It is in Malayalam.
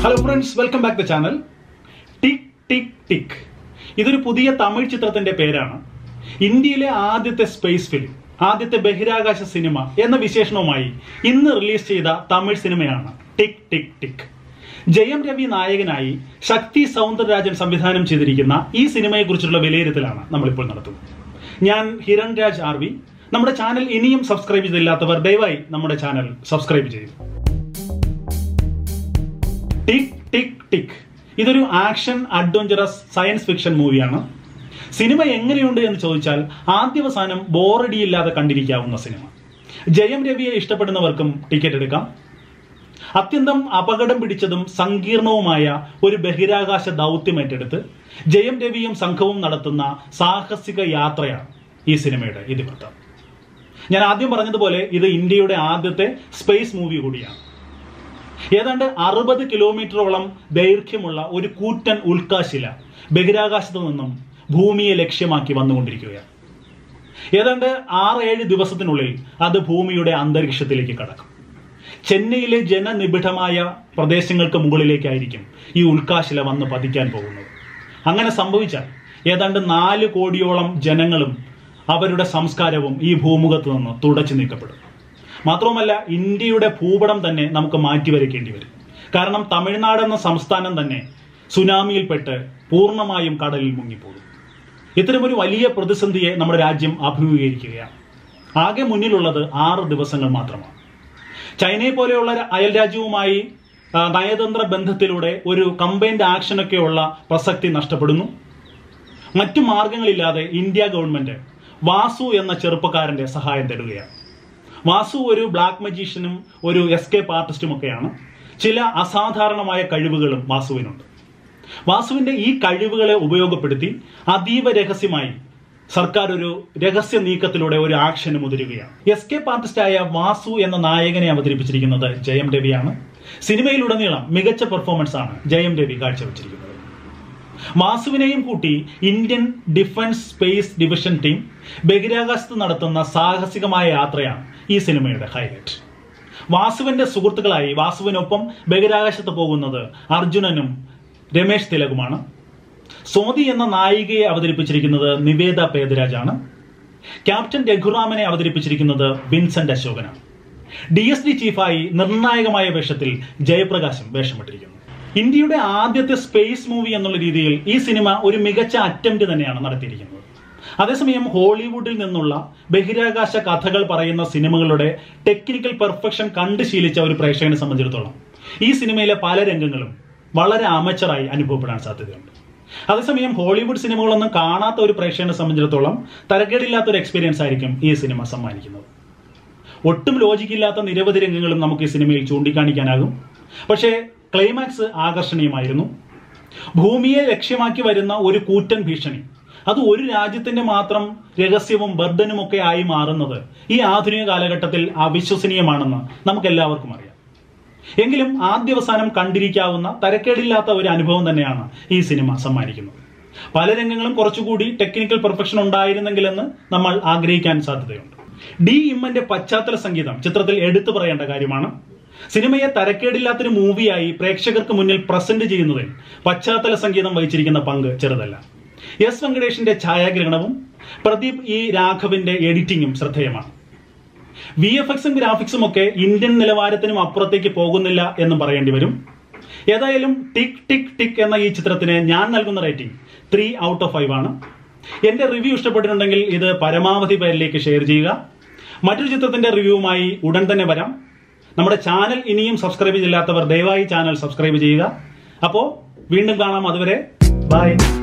hello friends welcome back the channel Tik Tik Tik ഇതൊരു പുതിയ തമിഴ് ചിത്രത്തിന്റെ പേരാണ് ഇന്ത്യയിലെ ആദ്യത്തെ സ്പേസ് ഫിലിം ആദ്യത്തെ ബഹിരാകാശ സിനിമ എന്ന വിശേഷണവുമായി ഇന്ന് റിലീസ് ചെയ്ത തമിഴ് സിനിമയാണ് ടിക് ടിക് ടിക് ജയം രവി നായകനായി ശക്തി സൗന്ദരരാജൻ സംവിധാനം ചെയ്തിരിക്കുന്ന ഈ സിനിമയെക്കുറിച്ചുള്ള വിലയിരുത്തലാണ് നമ്മളിപ്പോൾ നടത്തുന്നത് ഞാൻ ഹിരൺ രാജ് ആർ വി നമ്മുടെ ചാനൽ ഇനിയും സബ്സ്ക്രൈബ് ചെയ്തില്ലാത്തവർ ദയവായി നമ്മുടെ ചാനൽ സബ്സ്ക്രൈബ് ചെയ്യും ടിക് ടിക് ടിക് ഇതൊരു ആക്ഷൻ അഡ്വഞ്ചറസ് സയൻസ് ഫിക്ഷൻ മൂവിയാണ് സിനിമ എങ്ങനെയുണ്ട് എന്ന് ചോദിച്ചാൽ ആദ്യവസാനം ബോറടിയില്ലാതെ കണ്ടിരിക്കാവുന്ന സിനിമ ജയം രവിയെ ഇഷ്ടപ്പെടുന്നവർക്കും ടിക്കറ്റ് എടുക്കാം അത്യന്തം അപകടം പിടിച്ചതും സങ്കീർണവുമായ ഒരു ബഹിരാകാശ ദൗത്യം ഏറ്റെടുത്ത് ജയം രവിയും സംഘവും നടത്തുന്ന സാഹസിക യാത്രയാണ് ഈ സിനിമയുടെ ഇതിവൃത്തം ഞാൻ ആദ്യം പറഞ്ഞതുപോലെ ഇത് ഇന്ത്യയുടെ ആദ്യത്തെ സ്പേസ് മൂവി കൂടിയാണ് ഏതാണ്ട് അറുപത് കിലോമീറ്ററോളം ദൈർഘ്യമുള്ള ഒരു കൂറ്റൻ ഉൽക്കാശില ബഹിരാകാശത്ത് നിന്നും ഭൂമിയെ ലക്ഷ്യമാക്കി വന്നുകൊണ്ടിരിക്കുകയാണ് ഏതാണ്ട് ആറ് ഏഴ് ദിവസത്തിനുള്ളിൽ അത് ഭൂമിയുടെ അന്തരീക്ഷത്തിലേക്ക് കടക്കും ചെന്നൈയിലെ ജനനിബിഡമായ പ്രദേശങ്ങൾക്ക് മുകളിലേക്കായിരിക്കും ഈ ഉൽക്കാശില വന്ന് പതിക്കാൻ പോകുന്നത് അങ്ങനെ സംഭവിച്ചാൽ ഏതാണ്ട് നാല് കോടിയോളം ജനങ്ങളും അവരുടെ സംസ്കാരവും ഈ ഭൂമുഖത്ത് നിന്ന് തുടച്ചു നീക്കപ്പെടും മാത്രവുമല്ല ഇന്ത്യയുടെ ഭൂപടം തന്നെ നമുക്ക് മാറ്റിവരയ്ക്കേണ്ടി വരും കാരണം തമിഴ്നാട് എന്ന സംസ്ഥാനം തന്നെ സുനാമിയിൽപ്പെട്ട് പൂർണ്ണമായും കടലിൽ മുങ്ങിപ്പോകും ഇത്തരമൊരു വലിയ പ്രതിസന്ധിയെ നമ്മുടെ രാജ്യം അഭിമുഖീകരിക്കുകയാണ് ആകെ മുന്നിലുള്ളത് ആറ് ദിവസങ്ങൾ മാത്രമാണ് ചൈനയെ പോലെയുള്ള അയൽ രാജ്യവുമായി ആ, നയതന്ത്ര ബന്ധത്തിലൂടെ ഒരു കമ്പൈൻഡ് ആക്ഷനൊക്കെയുള്ള പ്രസക്തി നഷ്ടപ്പെടുന്നു മറ്റു മാർഗങ്ങളില്ലാതെ ഇന്ത്യ ഗവൺമെന്റ് വാസു എന്ന ചെറുപ്പക്കാരന്റെ സഹായം തേടുകയാണ് വാസു ഒരു ബ്ലാക്ക് മജീഷ്യനും ഒരു എസ്കേപ്പ് ആർട്ടിസ്റ്റും ഒക്കെയാണ് ചില അസാധാരണമായ കഴിവുകളും വാസുവിനുണ്ട് വാസുവിന്റെ ഈ കഴിവുകളെ ഉപയോഗപ്പെടുത്തി അതീവ രഹസ്യമായി സർക്കാർ ഒരു രഹസ്യ നീക്കത്തിലൂടെ ഒരു ആക്ഷന് മുതിരുകയാണ് എസ്കേപ്പ് ആർട്ടിസ്റ്റായ വാസു എന്ന നായകനെ അവതരിപ്പിച്ചിരിക്കുന്നത് ജയം രവിയാണ് സിനിമയിലുടനീളം മികച്ച പെർഫോമൻസ് ആണ് ജയം രവി കാഴ്ചവെച്ചിരിക്കുന്നത് വാസുവിനെയും കൂട്ടി Indian defence space division team ബഹിരാകാശത്ത് നടത്തുന്ന സാഹസികമായ യാത്രയാണ് ഈ സിനിമയുടെ ഹൈലൈറ്റ് വാസുവിന്റെ സുഹൃത്തുക്കളായി വാസുവിനൊപ്പം ബഹിരാകാശത്ത് പോകുന്നത് അർജുനനും രമേശ് തിലകുമാണ് സോതി എന്ന നായികയെ അവതരിപ്പിച്ചിരിക്കുന്നത് നിവേദ പേദരാജാണ് ക്യാപ്റ്റൻ രഘുറാമനെ അവതരിപ്പിച്ചിരിക്കുന്നത് വിൻസെന്റ് അശോകനാണ് ഡി എസ് ഡി ചീഫായി നിർണായകമായ വേഷത്തിൽ ജയപ്രകാശും വേഷമിട്ടിരിക്കുന്നു ഇന്ത്യയുടെ ആദ്യത്തെ സ്പേസ് മൂവി എന്നുള്ള രീതിയിൽ ഈ സിനിമ ഒരു മികച്ച അറ്റംപ്റ്റ് തന്നെയാണ് നടത്തിയിരിക്കുന്നത് അതേസമയം ഹോളിവുഡിൽ നിന്നുള്ള ബഹിരാകാശ കഥകൾ പറയുന്ന സിനിമകളുടെ ടെക്നിക്കൽ പെർഫെക്ഷൻ കണ്ടു ശീലിച്ച ഒരു പ്രേക്ഷകനെ സംബന്ധിച്ചിടത്തോളം ഈ സിനിമയിലെ പല രംഗങ്ങളും വളരെ അമച്ചറായി അനുഭവപ്പെടാൻ സാധ്യതയുണ്ട് അതേസമയം ഹോളിവുഡ് സിനിമകളൊന്നും കാണാത്ത ഒരു പ്രേക്ഷകനെ സംബന്ധിച്ചിടത്തോളം തരക്കേടില്ലാത്ത ഒരു എക്സ്പീരിയൻസ് ആയിരിക്കും ഈ സിനിമ സമ്മാനിക്കുന്നത് ഒട്ടും ലോജിക്കില്ലാത്ത നിരവധി രംഗങ്ങളും നമുക്ക് ഈ സിനിമയിൽ ചൂണ്ടിക്കാണിക്കാനാകും പക്ഷേ ക്ലൈമാക്സ് ആകർഷണീയമായിരുന്നു ഭൂമിയെ ലക്ഷ്യമാക്കി വരുന്ന ഒരു കൂറ്റൻ ഭീഷണി അത് ഒരു രാജ്യത്തിന്റെ മാത്രം രഹസ്യവും ബർഡനും ഒക്കെ ആയി മാറുന്നത് ഈ ആധുനിക കാലഘട്ടത്തിൽ അവിശ്വസനീയമാണെന്ന് നമുക്ക് എല്ലാവർക്കും അറിയാം എങ്കിലും ആദ്യവസാനം കണ്ടിരിക്കാവുന്ന തരക്കേടില്ലാത്ത ഒരു അനുഭവം തന്നെയാണ് ഈ സിനിമ സമ്മാനിക്കുന്നത് പല രംഗങ്ങളും കുറച്ചുകൂടി ടെക്നിക്കൽ പെർഫെക്ഷൻ ഉണ്ടായിരുന്നെങ്കിലെന്ന് നമ്മൾ ആഗ്രഹിക്കാൻ സാധ്യതയുണ്ട് ഡി ഇമ്മന്റെ പശ്ചാത്തല സംഗീതം ചിത്രത്തിൽ എടുത്തു പറയേണ്ട കാര്യമാണ് സിനിമയെ തരക്കേടില്ലാത്തൊരു മൂവിയായി പ്രേക്ഷകർക്ക് മുന്നിൽ പ്രസന്റ് ചെയ്യുന്നതിൽ പശ്ചാത്തല സംഗീതം വഹിച്ചിരിക്കുന്ന പങ്ക് ചെറുതല്ല എസ് വെങ്കടേഷിന്റെ ഛായാഗ്രഹണവും പ്രദീപ് ഇ രാഘവിന്റെ എഡിറ്റിംഗും ശ്രദ്ധേയമാണ് വി എഫ് എക്സും ഗ്രാഫിക്സും ഒക്കെ ഇന്ത്യൻ നിലവാരത്തിനും അപ്പുറത്തേക്ക് പോകുന്നില്ല എന്നും പറയേണ്ടി വരും ഏതായാലും ടിക് ടിക് ടിക് എന്ന ഈ ചിത്രത്തിന് ഞാൻ നൽകുന്ന rating three out of five ആണ് എന്റെ റിവ്യൂ ഇഷ്ടപ്പെട്ടിട്ടുണ്ടെങ്കിൽ ഇത് പരമാവധി പേരിലേക്ക് ഷെയർ ചെയ്യുക മറ്റൊരു ചിത്രത്തിന്റെ റിവ്യൂവുമായി ഉടൻ തന്നെ വരാം നമ്മുടെ ചാനൽ ഇനിയും സബ്സ്ക്രൈബ് ചെയ്തില്ലാത്തവർ ദയവായി ചാനൽ സബ്സ്ക്രൈബ് ചെയ്യുക അപ്പോൾ വീണ്ടും കാണാം അതുവരെ ബൈ